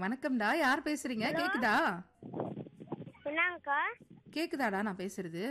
வணக்கம்டா யார் பேசுறீங்க கேக்குதா என்னங்கக்கா கேக்குதாடா நான் பேசுறது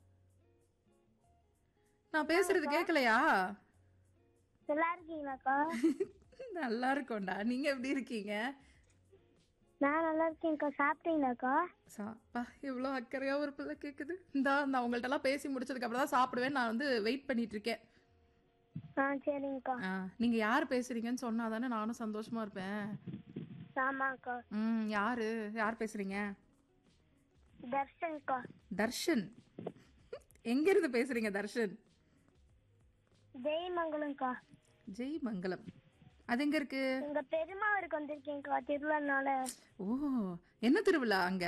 நான் பேசுறது கேக்கலையா நல்லா இருக்கீங்களாக்கா நல்லா இருக்கோம்டா நீங்க எப்படி இருக்கீங்க நான் நல்லா இருக்கேன்க்கா சாப்பிட்டீங்களாக்கா சாப்பா இவ்வளோ அக்கறையா ஒரு பிள்ளை கேக்குது இந்தா நான் உங்கள்ட்ட எல்லாம் பேசி முடிச்சதுக்கு அப்புறம் தான் சாப்பிடுவேன் நான் வந்து வெயிட் பண்ணிட்டு இருக்கேன் ஆ சரிங்கக்கா ஆ, நீங்க யார் பேசுறீங்கன்னு சொன்னா தானே நானும் சந்தோஷமா இருப்பேன் ஆமாக்கா ம் யாரு யார் பேசுறீங்க தர்ஷன்க்கா தர்ஷன் எங்க இருந்து பேசுறீங்க தர்ஷன் ஜெயமங்கலம்க்கா ஜெய் மங்கலம் அது எங்க இருக்கு எங்க பெருமாவருக்கு வந்திருக்கேன்க்கா திருவிழானால ஓ என்ன திருவிழா அங்க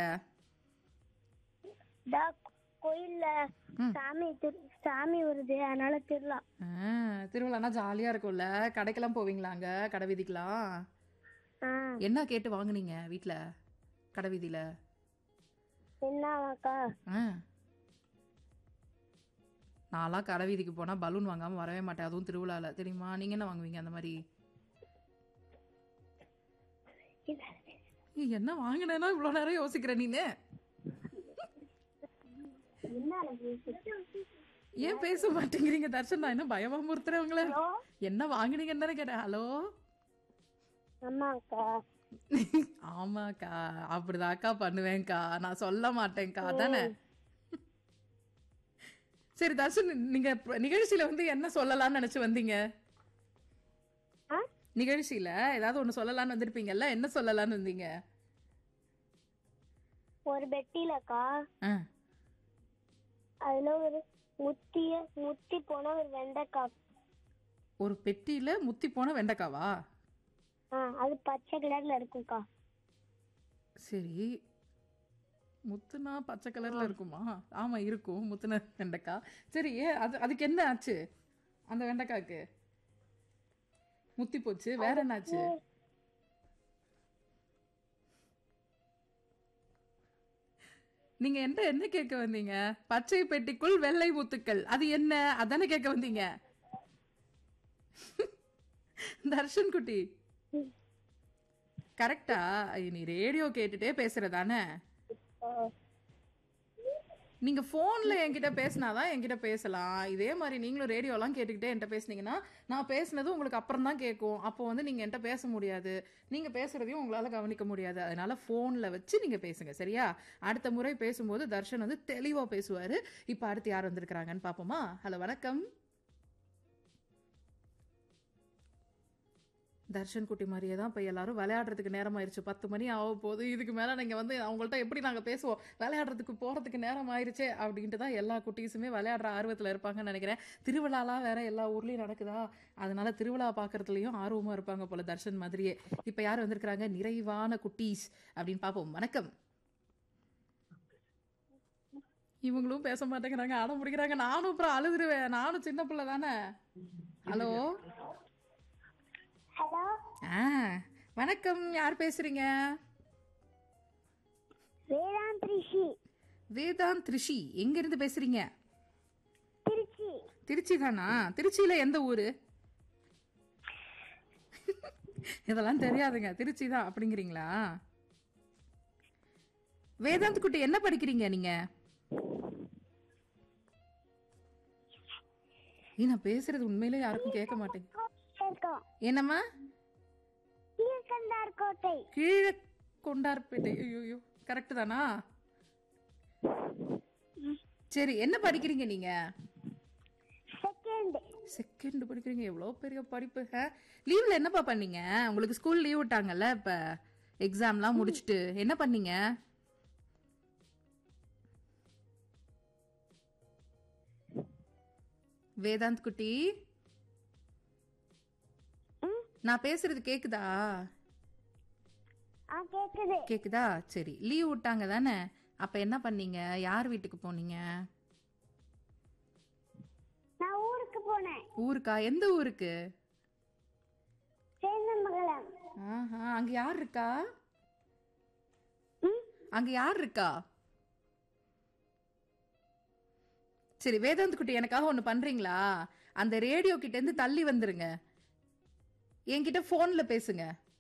இதா கோயில்ல சாமி திரு சாமி வருது அதனால திருவிழா ஆ, திருவிழானா ஜாலியா இருக்கும்ல கடைக்கெல்லாம் போவீங்களா அங்க கடை வீதிக்கெல்லாம் ஆ என்ன கேட்டு வாங்குனீங்க வீட்ல கடை வீதியில என்னவாக்கா ஆ. நான்லாம் கடை வீதிக்கு போனா பலூன் வாங்காம வரவே மாட்டேன் அதுவும் திருவிழால தெரியுமா நீங்க என்ன வாங்குவீங்க அந்த மாதிரி ஏய், என்ன வாங்கினேன்னா இவ்வளவு நேரம் யோசிக்கிற நீனு ஏன் பேச மாட்டேங்கிறீங்க தர்ஷன் நான் என்ன பயமா முறுத்துறவங்கள என்ன வாங்குனீங்கன்னு தானே கேட்டேன் ஹலோ ஆமாக்கா ஆமாக்கா அப்படிதாக்கா பண்ணுவேன்க்கா நான் சொல்ல மாட்டேன்க்கா தானே சரி தர்ஷன் நீங்க இப்ப நிகழ்ச்சியில வந்து என்ன சொல்லலாம்னு நினைச்சு வந்தீங்க ஆ நிகழ்ச்சியில ஏதாவது ஒண்ணு சொல்லலாம்னு வந்திருப்பீங்கல்ல என்ன சொல்லலாம்னு வந்தீங்க ஒரு பெட்டிலக்கா ஆ, அதுல ஒரு முத்திய முத்தி போன ஒரு வெண்டைக்காய் ஒரு பெட்டியில முத்தி போன வெண்டைக்காவா ஆ அது பச்சை கலர்ல இருக்கும்க்கா சரி முத்துனா பச்சை கலர்ல இருக்குமா ஆமா இருக்கும் முத்துன வெண்டைக்காய் சரி ஏன் அது அதுக்கு என்ன ஆச்சு அந்த வெண்டைக்காய்க்கு முத்தி போச்சு வேற என்னாச்சு நீங்க என்ன என்ன கேட்க வந்தீங்க பச்சை பெட்டிக்குள் வெள்ளை முத்துக்கள் அது என்ன அதானே கேட்க வந்தீங்க தர்ஷன் குட்டி கரெக்டா நீ ரேடியோ கேட்டுட்டே பேசுறதானே நீங்க போன்ல என்கிட்ட பேசினாதான் என்கிட்ட பேசலாம் இதே மாதிரி நீங்களும் ரேடியோலாம் கேட்டுக்கிட்டே என்கிட்ட பேசுனீங்கன்னா நான் பேசுனது உங்களுக்கு அப்புறம் தான் கேட்கும் அப்போ வந்து நீங்க என்கிட்ட பேச முடியாது நீங்க பேசுறதையும் உங்களால கவனிக்க முடியாது அதனால போன்ல வச்சு நீங்க பேசுங்க சரியா அடுத்த முறை பேசும்போது தர்ஷன் வந்து தெளிவா பேசுவாரு இப்ப அடுத்து யார் வந்திருக்கிறாங்கன்னு பாப்போமா ஹலோ வணக்கம் தர்ஷன் குட்டி மாதிரியே தான் இப்போ எல்லாரும் விளையாடுறதுக்கு நேரம் ஆயிருச்சு பத்து மணி ஆக போகுது இதுக்கு மேலே நீங்கள் வந்து அவங்கள்ட்ட எப்படி நாங்கள் பேசுவோம் விளையாடுறதுக்கு போகிறதுக்கு நேரம் ஆயிருச்சே அப்படின்ட்டு தான் எல்லா குட்டீஸுமே விளையாடுற ஆர்வத்தில் இருப்பாங்கன்னு நினைக்கிறேன் திருவிழாலாம் வேற எல்லா ஊர்லேயும் நடக்குதா அதனால திருவிழா பார்க்கறதுலையும் ஆர்வமாக இருப்பாங்க போல தர்ஷன் மாதிரியே இப்போ யார் வந்திருக்கிறாங்க நிறைவான குட்டீஸ் அப்படின்னு பார்ப்போம் வணக்கம் இவங்களும் பேச மாட்டேங்கிறாங்க ஆட முடிக்கிறாங்க நானும் அப்புறம் அழுதுருவேன் நானும் சின்ன பிள்ளை தானே ஹலோ ஹலோ ஆ வணக்கம் யார் பேசுறீங்க வேதாந்த் ரிஷி வேதாந்த் ரிஷி எங்க இருந்து பேசுறீங்க திருச்சி திருச்சி தானா திருச்சியில எந்த ஊரு இதெல்லாம் தெரியாதுங்க திருச்சி தான் அப்படிங்கிறீங்களா வேதாந்த் குட்டி என்ன படிக்கிறீங்க நீங்க ஏய், நான் பேசுறது உண்மையிலே யாருக்கும் கேட்க மாட்டேங்க இருக்கோம் என்னம்மா கீழ்கண்டார் கோட்டை கீழே கொண்டார்பேட்டை ஐயோ கரெக்ட் தானா சரி என்ன படிக்கிறீங்க நீங்க செகண்ட் செகண்ட் படிக்கிறீங்க எவ்வளோ பெரிய படிப்பு லீவ்ல என்னப்பா பண்ணீங்க உங்களுக்கு ஸ்கூல் லீவ் விட்டாங்கல்ல இப்ப எக்ஸாம்லாம் முடிச்சுட்டு என்ன பண்ணீங்க வேதாந்த் குட்டி நான் பேசுறது கேக்குதா ஆ கேக்குது கேக்குதா சரி லீவ் விட்டாங்க தானே அப்ப என்ன பண்ணீங்க யார் வீட்டுக்கு போனீங்க நான் ஊருக்கு போனேன் ஊருக்கா எந்த ஊருக்கு சேந்தமங்கலம் ஆஹா அங்க யார் இருக்கா ம் அங்க யார் இருக்கா சரி வேதாந்த் குட்டி எனக்காக ஒண்ணு பண்றீங்களா அந்த ரேடியோ கிட்ட இருந்து தள்ளி வந்துருங்க என்கிட்ட போன்ல பேசுங்க